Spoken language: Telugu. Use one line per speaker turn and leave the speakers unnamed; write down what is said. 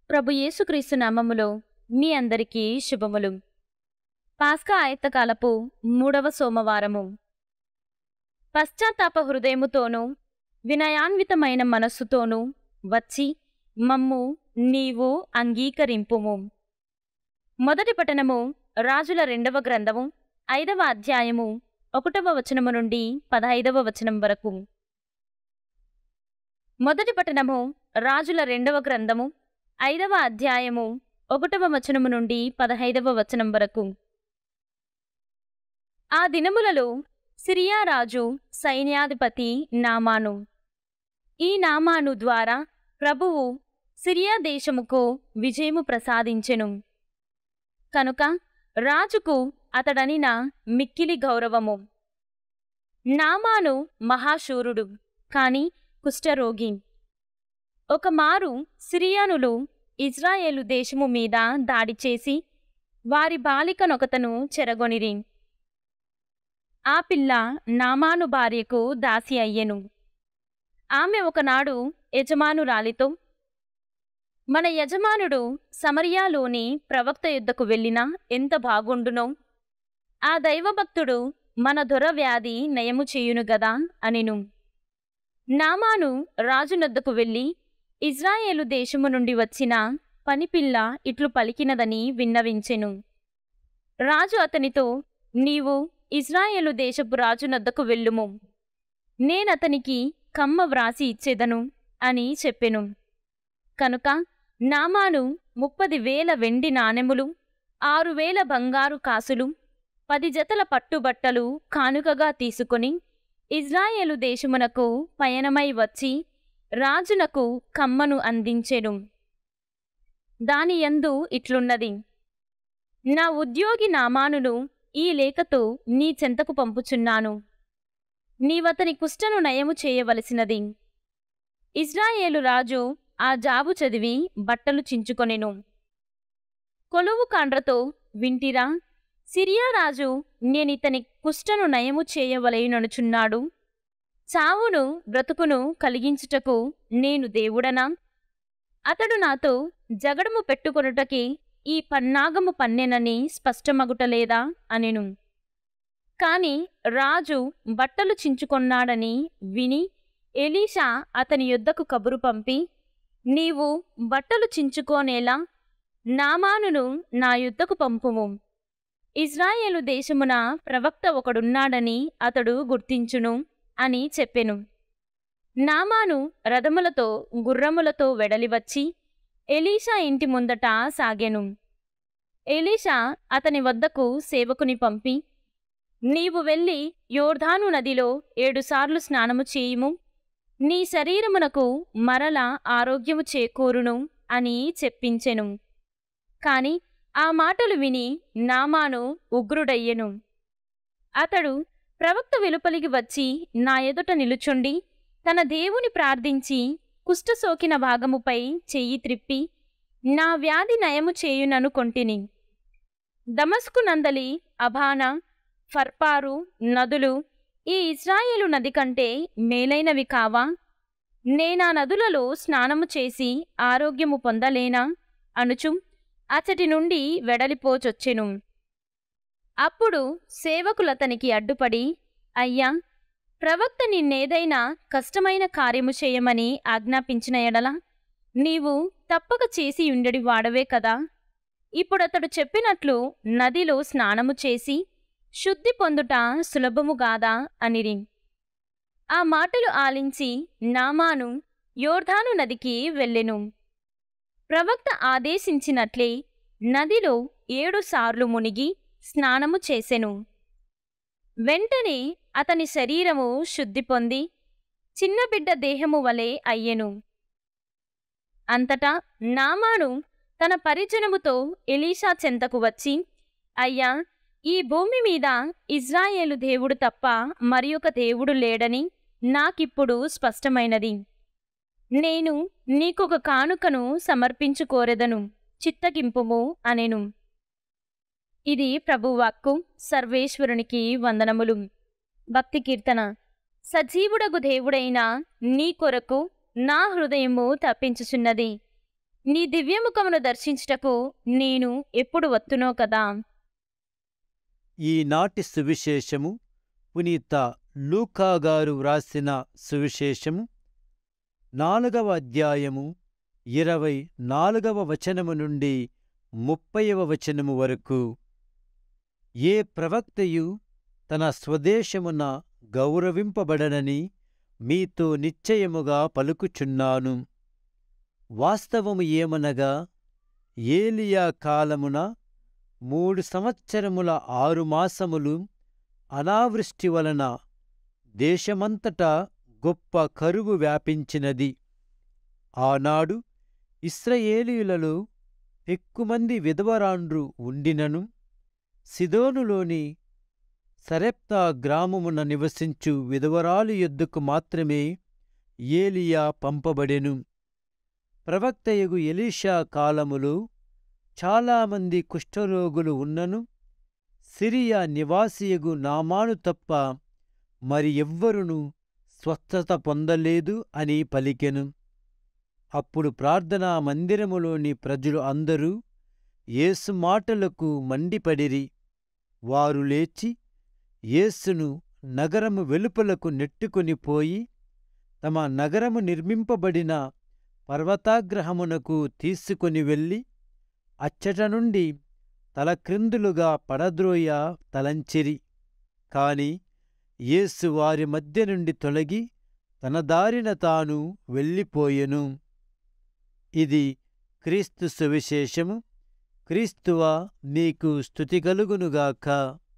ప్రభు యేసుక్రీస్తు నామములో మీ అందరికీ శుభములు పాస్కా ఆయత్తకాలపు మూడవ సోమవారము పశ్చాత్తాప హృదయముతోనూ వినయాన్వితమైన మనస్సుతోనూ వచ్చి మమ్ము నీవు అంగీకరింపుము మొదటి పఠనము రాజుల రెండవ గ్రంథము ఐదవ అధ్యాయము ఒకటవ వచనము నుండి పదహైదవ వచనం వరకు మొదటి పఠనము రాజుల రెండవ గ్రంథము ఐదవ అధ్యాయము ఒకటవ వచనము నుండి పదహైదవ వచనం వరకు ఆ దినములలో సిరియా రాజు సైన్యాధిపతి నామాను ఈ నామాను ద్వారా ప్రభువు సిరియా దేశముకు విజయము ప్రసాదించెను కనుక రాజుకు అతడనిన మిక్కిలి గౌరవము నామాను మహాశూరుడు కాని కుష్ఠరోగి ఒక మారు సిరియానులు ఇజ్రాయేలు దేశము మీద దాడి చేసి వారి బాలికనొకతను చెరగొనిరి ఆ పిల్ల నామాను భార్యకు దాసి అయ్యెను ఆమె ఒకనాడు యజమానురాలితో మన యజమానుడు సమరియాలోని ప్రవక్త యుద్ధకు వెళ్ళినా ఎంత బాగుండునో ఆ దైవభక్తుడు మన దొర వ్యాధి నయము చేయును గదా అనిను నామాను రాజునొద్దకు వెళ్ళి ఇజ్రాయేలు దేశము నుండి వచ్చిన పనిపిల్ల ఇట్లు పలికినదని విన్నవించెను రాజు అతనితో నీవు ఇజ్రాయేలు దేశపు రాజునొద్దకు వెళ్ళుము నేనతనికి కమ్మ వ్రాసి ఇచ్చేదను అని చెప్పెను కనుక నామాను ముప్పది వేల వెండి నాణెములు ఆరు వేల బంగారు కాసులు పది జతల పట్టుబట్టలు కానుకగా తీసుకొని ఇజ్రాయేలు దేశమునకు పయనమై వచ్చి రాజునకు కమ్మను అందించెను దాని యందు ఇట్లున్నది నా ఉద్యోగి నామానును ఈ లేఖతో నీ చెంతకు పంపుచున్నాను నీవతని కుష్టను నయము చేయవలసినది ఇజ్రాయేలు రాజు ఆ జాబు చదివి బట్టలు చించుకొనెను కొలువు కాండ్రతో వింటిరా సిరియా రాజు నేనితని కుష్టను నయము చేయవలయుననుచున్నాడు చావును బ్రతుకును కలిగించుటకు నేను దేవుడనా అతడు నాతో జగడము పెట్టుకొనుటకి ఈ పన్నాగము పన్నెనని స్పష్టమగుటలేదా అనెను కాని రాజు బట్టలు చించుకొన్నాడని విని ఎలీషా అతని యొద్దకు కబురు పంపి నీవు బట్టలు చించుకోనేలా నామానును నా యుద్ధకు పంపుము ఇజ్రాయేలు దేశమున ప్రవక్త ఒకడున్నాడని అతడు గుర్తించును అని చెప్పెను నామాను రథములతో గుర్రములతో వెడలివచ్చి ఎలీషా ఇంటి ముందట సాగెను ఎలీషా అతని వద్దకు సేవకుని పంపి నీవు వెళ్ళి యోర్ధాను నదిలో ఏడుసార్లు స్నానము చేయుము నీ శరీరమునకు మరల ఆరోగ్యము చేకూరును అని చెప్పించెను కాని ఆ మాటలు విని నామాను ఉగ్రుడయ్యెను అతడు ప్రవక్త వెలుపలికి వచ్చి నా ఎదుట నిలుచుండి తన దేవుని ప్రార్థించి కుష్ఠసోకిన భాగముపై చెయ్యి త్రిప్పి నా వ్యాధి నయము చేయునను కొంటిని దమస్కు నందలి అభాన ఫర్పారు నదులు ఈ ఇజ్రాయేలు నది కంటే మేలైనవి కావా నేనా నదులలో స్నానము చేసి ఆరోగ్యము పొందలేనా అనుచు అచటి నుండి వెడలిపోచొచ్చెను అప్పుడు సేవకులతనికి అడ్డుపడి అయ్యా ప్రవక్త నిన్నేదైనా కష్టమైన కార్యము చేయమని ఆజ్ఞాపించిన ఎడల నీవు తప్పక చేసి ఉండడి వాడవే కదా ఇప్పుడతడు చెప్పినట్లు నదిలో స్నానము చేసి శుద్ధి పొందుట సులభము గాదా అనిరి ఆ మాటలు ఆలించి నామాను యోర్ధాను నదికి వెళ్ళెను ప్రవక్త ఆదేశించినట్లే నదిలో ఏడు సార్లు మునిగి స్నానము చేసెను వెంటనే అతని శరీరము శుద్ధి పొంది చిన్న బిడ్డ దేహము వలె అయ్యెను అంతటా నామాను తన పరిజనముతో ఎలీషా చెంతకు వచ్చి అయ్యా ఈ భూమి మీద ఇజ్రాయేలు దేవుడు తప్ప మరి ఒక దేవుడు లేడని నాకిప్పుడు స్పష్టమైనది నేను నీకొక కానుకను సమర్పించుకోరెదను చిత్తగింపుము అనెను ఇది ప్రభువాక్కు సర్వేశ్వరునికి వందనములు భక్తి కీర్తన సజీవుడగు దేవుడైన నీ కొరకు నా హృదయము తప్పించుచున్నది నీ దివ్యముఖమును దర్శించుటకు నేను ఎప్పుడు వత్తునో కదా
ఈనాటి సువిశేషము పునీత లూకా గారు వ్రాసిన సువిశేషము నాలుగవ అధ్యాయము ఇరవై నాలుగవ వచనము నుండి ముప్పైవ వచనము వరకు ఏ ప్రవక్తయు తన స్వదేశమున గౌరవింపబడనని మీతో నిశ్చయముగా పలుకుచున్నాను వాస్తవము ఏమనగా ఏలియా కాలమున మూడు సంవత్సరముల ఆరు మాసములు అనావృష్టి వలన దేశమంతటా గొప్ప కరువు వ్యాపించినది ఆనాడు ఇస్రయేలీయులలో ఎక్కుమంది విధవరాండ్రు ఉండినను సిదోనులోని సరెప్తా గ్రామమున నివసించు విధవరాలు యొద్దకు మాత్రమే ఏలియా పంపబడెను ప్రవక్తయగు ఎలీషా కాలములో చాలామంది కుష్ఠరోగులు ఉన్నను సిరియా నివాసియగు నామాను తప్ప మరి ఎవ్వరును స్వస్థత పొందలేదు అని పలికెను అప్పుడు ప్రార్థనా మందిరములోని ప్రజలు అందరూ యేసు మాటలకు మండిపడిరి వారు లేచి యేసును నగరము వెలుపలకు నెట్టుకొని పోయి తమ నగరము నిర్మింపబడిన పర్వతాగ్రహమునకు తీసుకొని వెళ్ళి అచ్చట నుండి తలక్రిందులుగా పడద్రోయ తలంచిరి కాని యేసు వారి మధ్య నుండి తొలగి తన దారిన తాను వెళ్ళిపోయెను ఇది క్రీస్తు సువిశేషము క్రీస్తువ నీకు స్తుతి కలుగునుగాక